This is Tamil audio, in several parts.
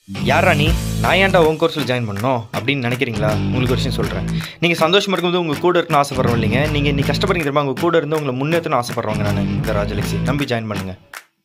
யாரா நீ நான் ஏன்டா உன் கோர்ஸில் ஜாயின் பண்ணணும் அப்படின்னு நினைக்கிறீங்களா உங்களுக்கு ஒரு விஷயம் சொல்கிறேன் நீங்கள் சந்தோஷமாக இருக்கும்போது உங்கள் கூட இருக்கணும்னு ஆசைப்படுறோம் இல்லைங்க நீங்கள் இன்னைக்கு கஷ்டப்படுறீங்க தெரியுமா உங்கள் கூட இருந்து உங்களை முன்னேற்றணும் ஆசைப்படுறவங்க நான் இந்த ராஜலட்சுமி நம்பி ஜாயின் பண்ணுங்கள்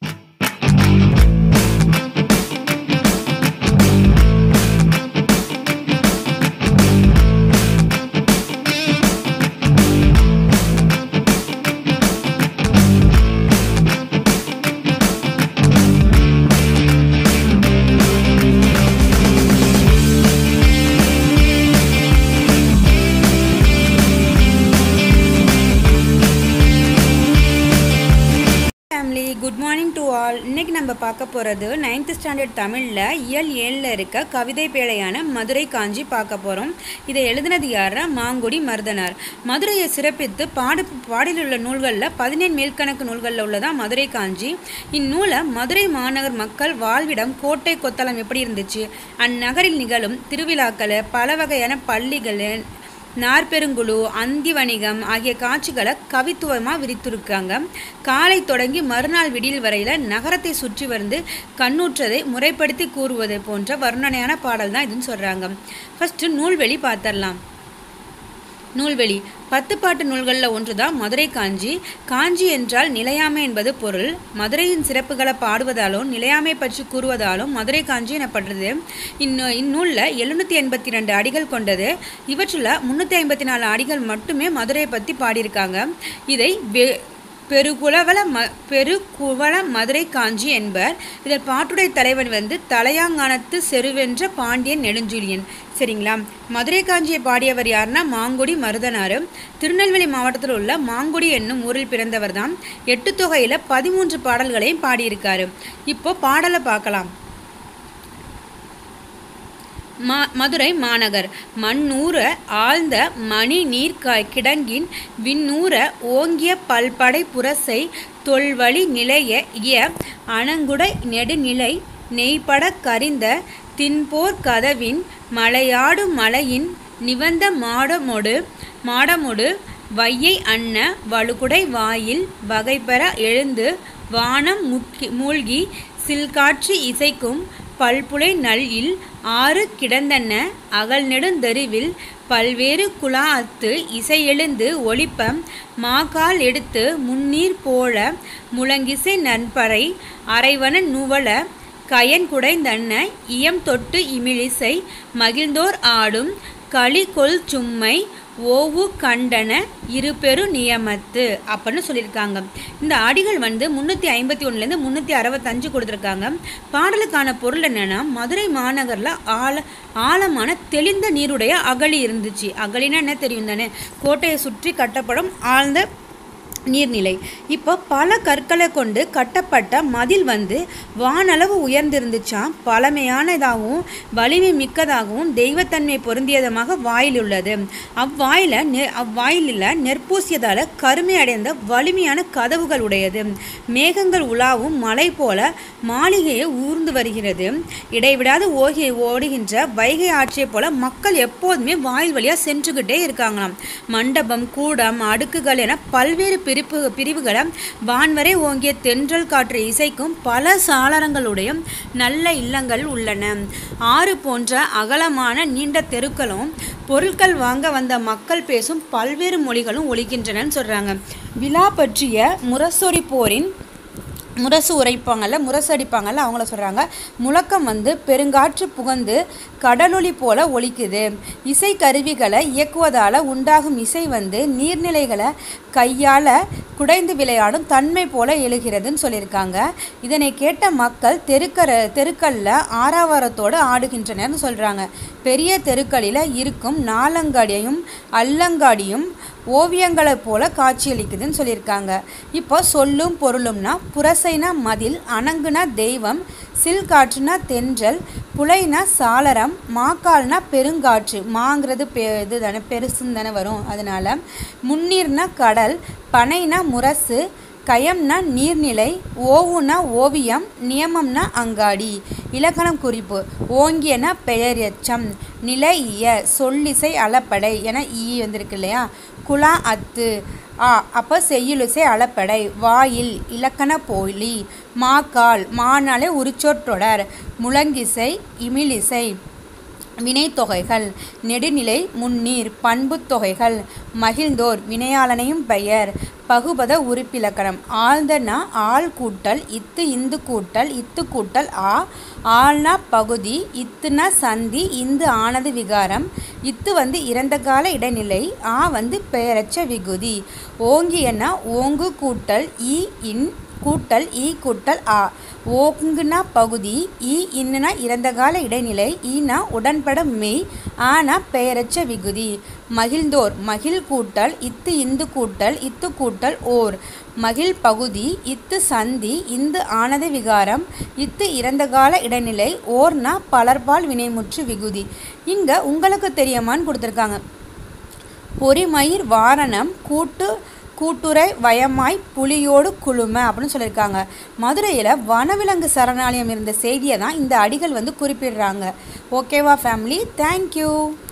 family good morning to all இன்னைக்கு நம்ம பார்க்க போகிறது நைன்த் ஸ்டாண்டர்ட் தமிழில் இயல் ஏழில் இருக்க கவிதை பேழையான மதுரை காஞ்சி பார்க்க போகிறோம் இதை எழுதினது யாரா மாங்குடி மருதனார் மதுரையை சிறப்பித்து பாடு பாடியில் உள்ள நூல்களில் பதினேழு மேல்கணக்கு நூல்களில் உள்ளதான் மதுரை காஞ்சி இந்நூலை மதுரை மாநகர் மக்கள் வாழ்விடம் கோட்டை கொத்தளம் எப்படி இருந்துச்சு அந்நகரில் நிகழும் திருவிழாக்கள் பல வகையான பள்ளிகள் நார்பெருங்குழு அந்தி வணிகம் ஆகிய காட்சிகளை கவித்துவமாக விரித்திருக்காங்க காலை தொடங்கி மறுநாள் விடியல் வரையில் நகரத்தை சுற்றி வந்து கண்ணுற்றதை முறைப்படுத்தி கூறுவது போன்ற வர்ணனையான பாடல் தான் இதுன்னு சொல்கிறாங்க ஃபஸ்ட்டு நூல்வெளி பார்த்துடலாம் நூல்வெளி பத்து பாட்டு நூல்களில் ஒன்று தான் மதுரை காஞ்சி காஞ்சி என்றால் நிலையாமை என்பது பொருள் மதுரையின் சிறப்புகளை பாடுவதாலும் நிலையாமை பற்றி கூறுவதாலும் மதுரை காஞ்சி எனப்படுறது இந்நூ இந்நூலில் எழுநூற்றி எண்பத்தி ரெண்டு அடிகள் கொண்டது இவற்றில் முந்நூற்றி ஐம்பத்தி நாலு அடிகள் மட்டுமே மதுரையை பற்றி பாடியிருக்காங்க இதை வெ பெருகுலவள ம பெருகுவள மதுரை காஞ்சி என்பர் இதில் பாட்டுடை தலைவன் வந்து தலையாங்கானத்து செருவென்ற பாண்டியன் நெடுஞ்சூழியன் சரிங்களா மதுரை காஞ்சியை பாடியவர் யாருன்னா மாங்குடி மருதனார் திருநெல்வேலி மாவட்டத்தில் உள்ள மாங்குடி என்னும் ஊரில் பிறந்தவர் தான் எட்டு தொகையில் பதிமூன்று பாடல்களையும் பாடியிருக்காரு இப்போ பாடலை பார்க்கலாம் மா மதுரை மாநகர் மண்ணூர ஆழ்ந்த மணி நீர் க கிடங்கின் விண்ணூர ஓங்கிய பல்படை புரசை தொல்வழி நிலைய இய அணங்குடை நெடுநிலை நெய்பட கரிந்த தின்போர் கதவின் மலையாடு மலையின் நிவந்த மாடமொடு மாடமொடு வையை அன்ன வழுகுடை வாயில் வகைபெற எழுந்து வானம் முக்கி மூழ்கி சில்காற்று இசைக்கும் பல்புலை நல்இல் ஆறு கிடந்தன அகல் நெடுந்தெருவில் பல்வேறு குழாத்து இசையெழுந்து ஒளிப்ப மாகால் எடுத்து முன்னீர் போல முழங்கிசை நண்பறை அரைவன நுவல கயன் குடைந்தன்ன இயம் தொட்டு இமிழிசை மகிழ்ந்தோர் ஆடும் களி கொல் சும்மை ஓவு கண்டன இருபெரு நியமத்து அப்படின்னு சொல்லியிருக்காங்க இந்த அடிகள் வந்து முந்நூற்றி ஐம்பத்தி ஒன்றுலேருந்து முந்நூற்றி அறுபத்தஞ்சு கொடுத்துருக்காங்க பாடலுக்கான பொருள் என்னென்னா மதுரை மாநகரில் ஆழ ஆழமான தெளிந்த நீருடைய அகழி இருந்துச்சு அகழினா என்ன தெரியும் தானே கோட்டையை சுற்றி கட்டப்படும் ஆழ்ந்த நீர்நிலை இப்போ பல கற்களை கொண்டு கட்டப்பட்ட மதில் வந்து வானளவு உயர்ந்திருந்துச்சாம் பழமையானதாகவும் வலிமை மிக்கதாகவும் தெய்வத்தன்மை பொருந்தியதுமாக வாயில் உள்ளது அவ்வாயில நெ அவ்வாயிலில் நெற்பூசியதால் கருமை அடைந்த வலிமையான கதவுகள் உடையது மேகங்கள் உலாவும் மலை போல மாளிகையை ஊர்ந்து வருகிறது இடைவிடாது ஓகி ஓடுகின்ற வைகை ஆற்றைப் போல மக்கள் எப்போதுமே வாயில் வழியாக சென்றுக்கிட்டே இருக்காங்களாம் மண்டபம் கூடம் அடுக்குகள் என பல்வேறு பிரிப்பு பிரிவுகளை வான்வரை ஓங்கிய தென்றல் காற்று இசைக்கும் பல சாளரங்களுடைய நல்ல இல்லங்கள் உள்ளன ஆறு போன்ற அகலமான நீண்ட தெருக்களும் பொருட்கள் வாங்க வந்த மக்கள் பேசும் பல்வேறு மொழிகளும் ஒலிக்கின்றனன்னு சொல்கிறாங்க விழா பற்றிய முரசொரி போரின் முரசு உரைப்பாங்கல்ல முரசு அடிப்பாங்கல்ல அவங்கள சொல்கிறாங்க முழக்கம் வந்து பெருங்காற்று புகந்து கடலொளி போல ஒலிக்குது இசை கருவிகளை இயக்குவதால் உண்டாகும் இசை வந்து நீர்நிலைகளை கையால் குடைந்து விளையாடும் தன்மை போல எழுகிறதுன்னு சொல்லியிருக்காங்க இதனை கேட்ட மக்கள் தெருக்கர தெருக்களில் ஆறாவாரத்தோடு ஆடுகின்றனர்னு சொல்கிறாங்க பெரிய தெருக்களில் இருக்கும் நாலங்காடியும் அல்லங்காடியும் ஓவியங்களைப் போல காட்சியளிக்குதுன்னு சொல்லியிருக்காங்க இப்போ சொல்லும் பொருளும்னா புரசைனா மதில் அணங்குனா தெய்வம் சில் காற்றுனா தென்றல் புலைனா சாளரம் மாக்கால்னா பெருங்காற்று மாங்கிறது பெ இது தானே பெருசுன்னு தானே வரும் அதனால முன்னீர்னா கடல் பனைனா முரசு கயம்னா நீர்நிலை ஓவுனா ஓவியம் நியமம்னா அங்காடி இலக்கணம் குறிப்பு ஓங்கியன பெயர் எச்சம் நிலை இய சொல்லிசை அளப்படை என ஈ வந்திருக்கு இல்லையா குலா அத்து ஆ அப்போ செய்யுளிசை அளப்படை வாயில் இலக்கண போலி மாக்கால் மானாலே உரிச்சொற்றொடர் முழங்கிசை இமிழிசை வினைத்தொகைகள் நெடுநிலை முன்னீர் பண்புத் தொகைகள் மகிழ்ந்தோர் வினையாளனையும் பெயர் பகுபத உறுப்பிலக்கணம் ஆழ்ந்தனா ஆள் கூட்டல் இத்து இந்து கூட்டல் இத்து கூட்டல் ஆ ஆள்னா பகுதி இத்துனா சந்தி இந்து ஆனது விகாரம் இத்து வந்து இறந்த கால இடைநிலை ஆ வந்து பெயரச்ச விகுதி ஓங்கியனா ஓங்கு கூட்டல் இ இன் கூட்டல் ஈ கூட்டல் ஆ ஓங்குனா பகுதி ஈ இன்னுனா இறந்த கால இடைநிலை ஈனா உடன்பட மெய் ஆனா பெயரச்ச விகுதி மகிழ்ந்தோர் மகிழ் கூட்டல் இத்து இந்து கூட்டல் இத்து கூட்டல் ஓர் மகிழ் பகுதி இத்து சந்தி இந்து ஆனது விகாரம் இத்து இறந்த கால இடைநிலை ஓர்னா பலர்பால் வினைமுற்று விகுதி இங்க உங்களுக்கு தெரியுமான்னு கொடுத்துருக்காங்க பொறிமயிர் வாரணம் கூட்டு கூட்டுரை வயமாய் புலியோடு குழும அப்படின்னு சொல்லியிருக்காங்க மதுரையில் வனவிலங்கு சரணாலயம் இருந்த செய்தியை தான் இந்த அடிகள் வந்து குறிப்பிடுறாங்க ஓகேவா ஃபேமிலி தேங்க்யூ